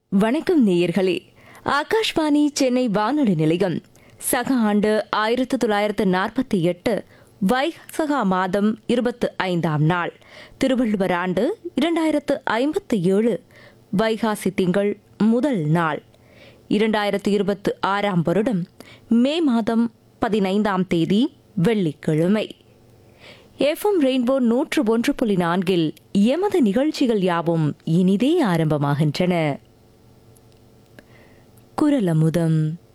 வணக்கம் நேயர்களே ஆகாஷ்வாணி சென்னை வானொலி நிலையம் சக ஆண்டு ஆயிரத்து தொள்ளாயிரத்து நாற்பத்தி எட்டு வைசகா மாதம் இருபத்து ஐந்தாம் நாள் திருவள்ளுவர் ஆண்டு இரண்டாயிரத்து ஐம்பத்து ஏழு வைகாசி திங்கள் முதல் நாள் இரண்டாயிரத்து இருபத்து ஆறாம் வருடம் மே மாதம் பதினைந்தாம் தேதி வெள்ளிக்கிழமை எஃப்எம் ரெயின்போ நூற்று ஒன்று புள்ளி நான்கில் எமது நிகழ்ச்சிகள் யாவும் இனிதே ஆரம்பமாகின்றன குரலமுதம்